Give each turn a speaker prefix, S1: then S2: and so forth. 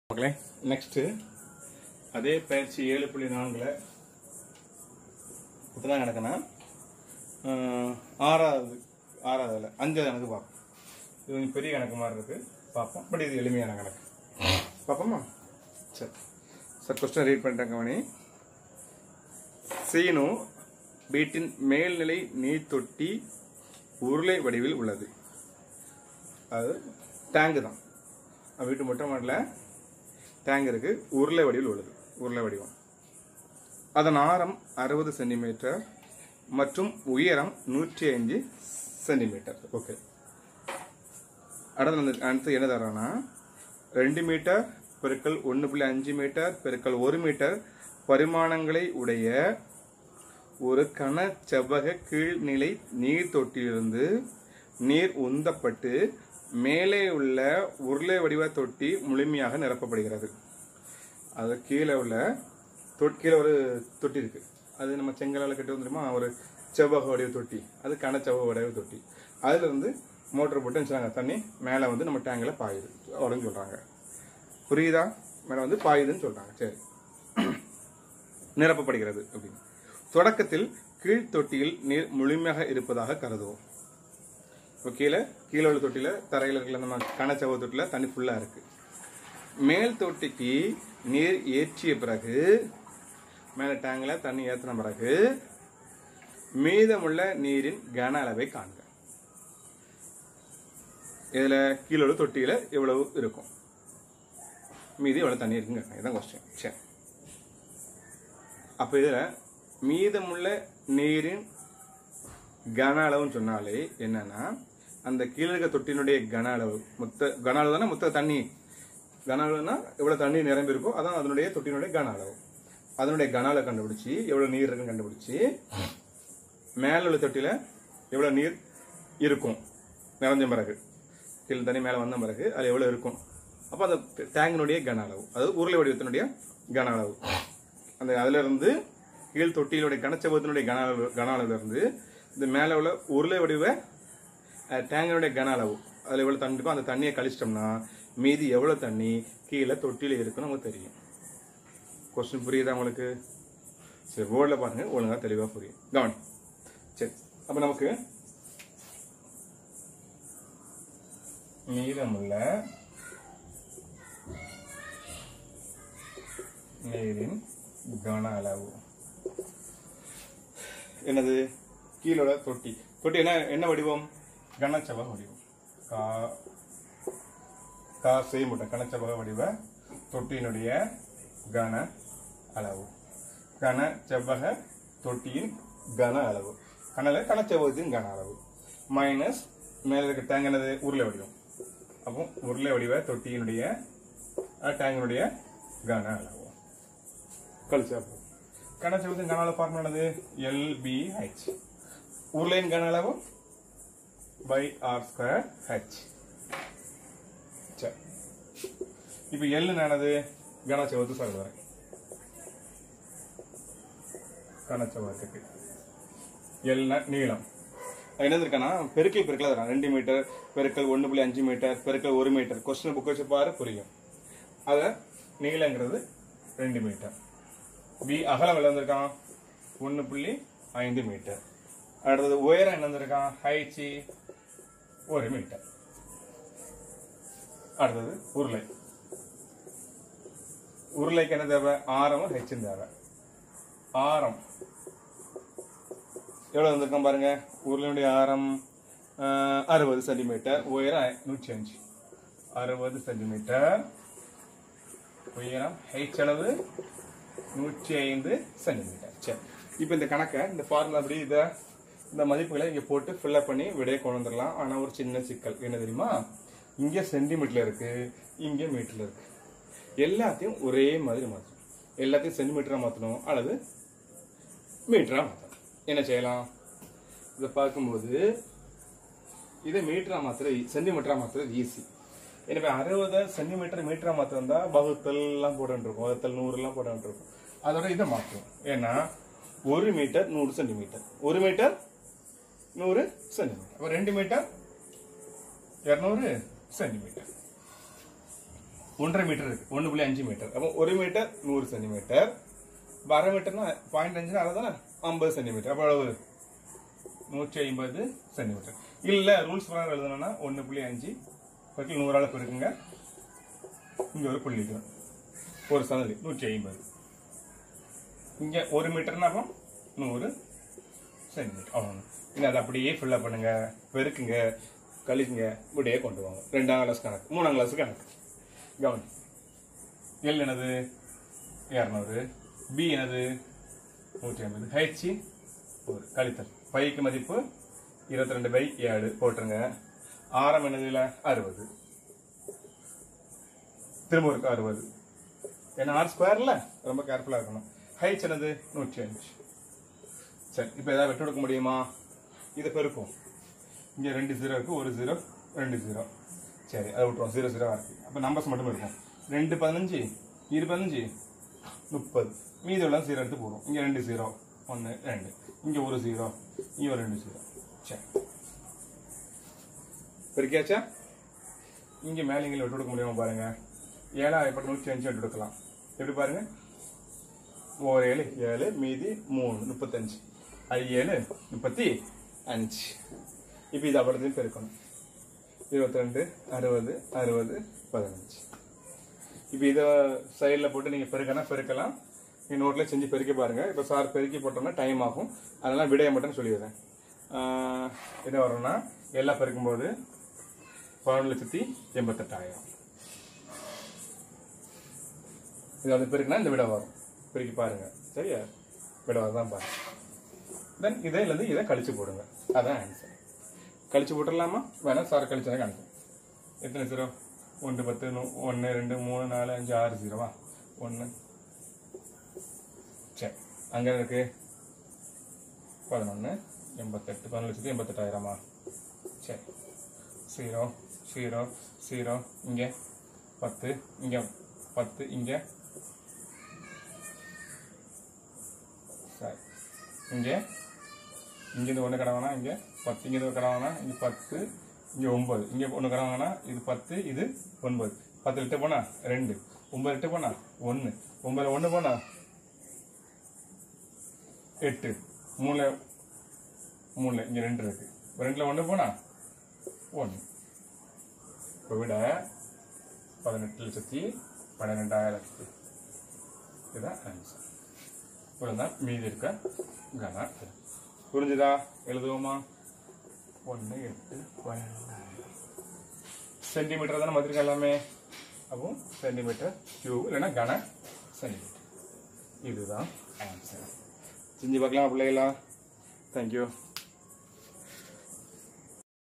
S1: மக்களே நெக்ஸ்ட்டு அதே பயிற்சி ஏழு புள்ளி நான்கில் இப்போதான் கணக்குனா ஆஹ், ஆறாவது ஆறாவதுல அஞ்சாவது கணக்கு பார்ப்போம் இது கொஞ்சம் பெரிய கணக்கு மாதிரி இருக்கு பார்ப்போம் பட் இது எளிமையான கணக்கு பார்ப்போமா சரி சார் கொஸ்டின் ரீட் பண்ணிட்டேன் கவனி சீனு வீட்டின் மேல்நிலை நீர் தொட்டி உருளை வடிவில் உள்ளது அது டேங்கு தான் அவன் வீட்டு மொட்டை மாடியில் டேங்க் இருக்கு உருளை வடிவில் உள்ளது உருளை வடிவம் அதன் ஆரம் அறுபது சென்டிமீட்டர் மற்றும் உயரம் நூற்றி ஐந்து சென்டிமீட்டர் ஓகே அடுத்து வந்து- அடுத்து என்ன தரானா ரெண்டு மீட்டர் பெருக்கல் ஒன்று புள்ளி அஞ்சு மீட்டர் பெருக்கல் ஒரு மீட்டர் பரிமாணங்களை உடைய ஒரு கன செவ்வக கீழ்நிலை நீர் தொட்டியிலிருந்து நீர் உந்தப்பட்டு மேலே உள்ள உருளை வடிவ தொட்டி முழுமையாக நிரப்பப்படுகிறது அது கீழே உள்ள தொ- கீழே ஒரு தொட்டி இருக்கு அது நம்ம செங்கலால் கட்டி வந்துருமா ஒரு செவ்வக வடிவ தொட்டி அது கன செவ்வக வடிவ தொட்டி அதுல இருந்து மோட்டர் போட்டு வச்சுருக்காங்க தண்ணி மேலே வந்து நம்ம டேங்கில் பாயுது அப்படின்னு சொல்றாங்க புரியுதா மேலே வந்து பாயுதுன்னு சொல்றாங்க சரி நிரப்பப்படுகிறது அப்படின்னு தொடக்கத்தில் கீழ் தொட்டியில் நீர் முழுமையாக இருப்பதாக கருதுவோம் இப்போ கீழே கீழே உள்ள தொட்டியில் தரையில் இருக்கிற நம்ம கனச்சவ தொட்டியில் தண்ணி ஃபுல்லாக இருக்கு மேல் தொட்டிக்கு நீர் ஏற்றிய பிறகு மேலே டேங்கில் தண்ணி ஏற்றின பிறகு மீதமுள்ள நீரின் கன அளவை காண்க இதில் கீழே உள்ள தொட்டியில் எவ்வளவு இருக்கும் மீதி எவ்வளோ தண்ணி இருக்குங்க இதுதான் கொஸ்டின் சரி அப்போ இதில் மீதமுள்ள நீரின் கன அளவுன்னு சொன்னாலே என்னன்னா அந்த கீழே இருக்க தொட்டியினுடைய கன அளவு மொத்த கன அளவு தானே மொத்த தண்ணி கன அளவுனா எவ்வளவு தண்ணி நிரம்பி இருக்கோ அதான் அதனுடைய தொட்டியினுடைய கன அளவு அதனுடைய கன அளவு கண்டுபிடிச்சி எவ்வளவு நீர் இருக்குன்னு கண்டுபிடிச்சி மேல உள்ள தொட்டியில எவ்வளவு நீர் இருக்கும் நிறைஞ்ச பிறகு கீழே தண்ணி மேல வந்த பிறகு அது எவ்வளவு இருக்கும் அப்ப அந்த டேங்கினுடைய கன அளவு அதாவது உருளை வடிவத்தினுடைய கன அளவு அந்த அதுல இருந்து கீழ் தொட்டியிலுடைய கனச்சபத்தினுடைய கன அளவு கன அளவுல இருந்து இந்த மேல உள்ள உருளை வடிவ அஹ், டேங்கினுடைய கன அளவு அதுல எவ்வளவு தண்ணி இருக்கோ அந்த தண்ணியை கழிச்சிட்டோம்னா மீதி எவ்வளவு தண்ணி கீழே தொட்டியில இருக்குன்னு நமக்கு தெரியும் கொஸ்டின் புரியுதா உங்களுக்கு சரி போர்டில் பாருங்க ஒழுங்கா தெளிவா புரியும் கவனி சரி அப்ப நமக்கு மீதமுள்ள நீரின் கன அளவு என்னது கீழோட தொட்டி தொட்டி என்ன என்ன வடிவம் கனச்செவ்வக வடிவம் கா கா செய்ய மாட்டோம் கனச்செவ்வக வடிவ தொட்டியினுடைய கன அளவு கன செவ்வக தொட்டியின் கன அளவு கனல கனச்செவ்வகத்தின் கன அளவு மைனஸ் மேல இருக்க டேங்க் என்னது உருளை வடிவம் அப்போ உருளை வடிவ தொட்டியினுடைய அஹ், டேங்கினுடைய கன அளவு கழிச்சா போதும் கனச்செவ்வகத்தின் கன அளவு ஃபார்முலா என்னது எல்பிஹெச் உருளையின் கன அளவு பை ஆர் ஸ்கொயர் ஹெச் சரி இப்போ எல் என்னது கனச்செவத்து சார் வரேன் கனச்செவத்துக்கு எல்னா நீளம் அது என்ன இருக்கானா பெருக்கல் பெருக்கல் தரான் ரெண்டு மீட்டர் பெருக்கல் ஒன்று புள்ளி அஞ்சு மீட்டர் பெருக்கல் ஒரு மீட்டர் கொஸ்டின் புக் வச்சு பாரு புரியும் அத நீளங்கிறது ரெண்டு மீட்டர் பி அகலம் எவ்வளவு வந்திருக்கான் ஒன்று புள்ளி ஐந்து மீட்டர் அடுத்தது உயரம் என்ன வந்திருக்கான் ஹைச்சி ஒரு மீட்டர் அடுத்தது உருளை உருளைக்கு என்ன தேவை ஆரமும் ஹெச்சும் தேவை ஆரம் எவ்வளவு வந்திருக்கான் பாருங்க உருளையுடைய ஆரம் அறுபது சென்டிமீட்டர் உயரம் நூற்றி அஞ்சு அறுபது சென்டிமீட்டர் உயரம் ஹைச் அளவு நூற்றி ஐந்து சென்டிமீட்டர் சரி இப்போ இந்த கணக்கை இந்த ஃபார்முலா அப்படி இதை இந்த மதிப்புகளை இங்கே போட்டு ஃபில்லப் பண்ணி விடையை கொண்டு வந்துடலாம் ஆனால் ஒரு சின்ன சிக்கல் என்ன தெரியுமா இங்கே சென்டிமீட்டர்ல இருக்கு இங்கே மீட்டர்ல இருக்கு எல்லாத்தையும் ஒரே மாதிரி மாற்றணும் எல்லாத்தையும் சென்டிமீட்டரா மாற்றணும் அல்லது மீட்டரா மாற்றணும் என்ன செய்யலாம் இதை பார்க்கும்போது இதை மீட்டரா மாத்துறது சென்டிமீட்டரா மாத்துறது ஈஸி எனவே அறுபது சென்டிமீட்டர் மீட்டரா மாத்திருந்தா பகுத்தல் எல்லாம் போட்டுருக்கும் வகுத்தல் நூறு எல்லாம் போட்டுருக்கும் அதோட இதை மாற்றுவோம் ஏன்னா ஒரு மீட்டர் நூறு சென்டிமீட்டர் ஒரு மீட்டர் நூறு சென்டிமீட்டர் அப்ப ரெண்டு மீட்டர் இருநூறு சென்டிமீட்டர் ஒன்றரை மீட்டர் இருக்கு ஒன்று புள்ளி அஞ்சு மீட்டர் அப்போ ஒரு மீட்டர் நூறு சென்டிமீட்டர் இப்போ அரை மீட்டர்னா பாயிண்ட் அஞ்சுனா அவ்வளோதானே ஐம்பது சென்டிமீட்டர் அப்போ அளவு நூற்றி ஐம்பது சென்டிமீட்டர் இல்லை ரூல்ஸ் பிரகாரம் எழுதணும்னா ஒன்று புள்ளி அஞ்சு பக்கத்தில் நூறால் பெருக்குங்க இங்கே ஒரு புள்ளி வைக்கணும். ஒரு சதுரி நூற்றி ஐம்பது இங்கே ஒரு மீட்டர்னா அப்போ நூறு சென்டிமீட்டர் அவ்வளோ இன்னும் அதை அப்படியே ஃபில்லப் பண்ணுங்க பெருக்குங்க கழிக்குங்க இப்படியே கொண்டு வாங்க ரெண்டாம் கிளாஸ் கணக்கு மூணாம் கிளாஸ் கணக்கு கவனி எல் என்னது இரநூறு பி என்னது நூற்றி ஐம்பது ஹெச் ஒரு கழித்தல் பைக்கு மதிப்பு இருபத்தி ரெண்டு பை ஏழு போட்டுருங்க ஆரம் என்னதுல அறுபது திரும்ப இருக்கு அறுபது ஏன்னா ஆர் ஸ்கொயர்ல ரொம்ப கேர்ஃபுல்லா இருக்கணும் ஹைச் என்னது நூற்றி அஞ்சு சரி இப்போ ஏதாவது வெட்டு கொடுக்க முடியுமா இதை பெருக்கும் இங்கே ரெண்டு ஜீரோ இருக்கு ஒரு ஜீரோ ரெண்டு ஜீரோ சரி அதை விட்டுருவோம் ஜீரோ ஜீரோ இருக்கு அப்போ நம்பர்ஸ் மட்டும் இருக்கும் ரெண்டு பதினஞ்சு இரு பதினஞ்சு முப்பது மீதி உள்ள ஜீரோ எடுத்து போடுவோம் இங்கே ரெண்டு ஜீரோ ஒன்று ரெண்டு இங்கே ஒரு ஜீரோ இங்கே ஒரு ரெண்டு ஜீரோ சரி பெருக்கியாச்சா இங்கே மேலே இங்கே விட்டு கொடுக்க முடியுமா பாருங்க ஏழா எப்படி நூற்றி அஞ்சு விட்டு கொடுக்கலாம் எப்படி பாருங்க ஓர் ஏழு ஏழு மீதி மூணு முப்பத்தஞ்சு ஐ ஏழு முப்பத்தி அஞ்சு இப்போ இது அவ்வளோத்தையும் பெருக்கணும் இருபத்தி ரெண்டு அறுபது அறுபது பதினஞ்சு இப்போ இதை சைடில் போட்டு நீங்கள் பெருக்கனா பெருக்கலாம் நீங்கள் நோட்டில் செஞ்சு பெருக்கி பாருங்க இப்போ சார் பெருக்கி போட்டோம்னா டைம் ஆகும் அதெல்லாம் விடைய மட்டும் சொல்லிடுறேன் ஆஹ் என்ன வரும்னா எல்லாம் பெருக்கும்போது பதினொன்று லட்சத்தி எண்பத்தெட்டாயிரம் இது வந்து பெருக்குனா இந்த விட வரும் பெருக்கி பாருங்க சரியா விட தான் பாருங்க தென் இதை இருந்து இதை கழிச்சு போடுங்க அதான் ஆன்சர் கழிச்சு போட்டுடலாமா வேணா சார் கழிச்சு தான் காணிக்கும் எத்தனை ஜீரோ ஒன்று பத்து நூ- ஒன்று ரெண்டு மூணு நாலு அஞ்சு ஆறு ஜீரோவா ஒன்று சரி அங்கே இருக்கு பதினொன்று எண்பத்தெட்டு பதினொன்று லட்சத்தி எண்பத்தெட்டாயிரமா சரி ஜீரோ ஜீரோ ஜீரோ இங்கே பத்து இங்கே பத்து இங்கே சரி இங்கே இங்கேருந்து ஒன்று கடவானா இங்கே பத்து இங்கேருந்து கடவானா இங்கே பத்து இங்கே ஒன்பது இங்கே ஒன்று கடவாங்கன்னா இது பத்து இது ஒன்பது பத்து லிட்டர் போனா ரெண்டு ஒன்பது லிட்டர் போனா ஒன்று ஒன்பது ஒன்று போனா எட்டு மூணுல மூணுல இங்கே ரெண்டு இருக்கு ரெண்டில் ஒன்று போனா ஒன்று இப்போ விட பதினெட்டு லட்சத்தி பன்னிரெண்டாயிரத்தி இதுதான் ஆன்சர் இவ்வளோதான் மீதி இருக்க கன புரிஞ்சுதா எழுதுவோமா ஒன்று எட்டு பன்னெண்டாயிரம் சென்டிமீட்டர் தானே மதிரிக்கா எல்லாமே அப்போ சென்டிமீட்டர் கியூ இல்லைன்னா கன சென்டிமீட்டர் இதுதான் ஆன்சர் செஞ்சு பார்க்கலாம் பிள்ளைகளா தேங்க்யூ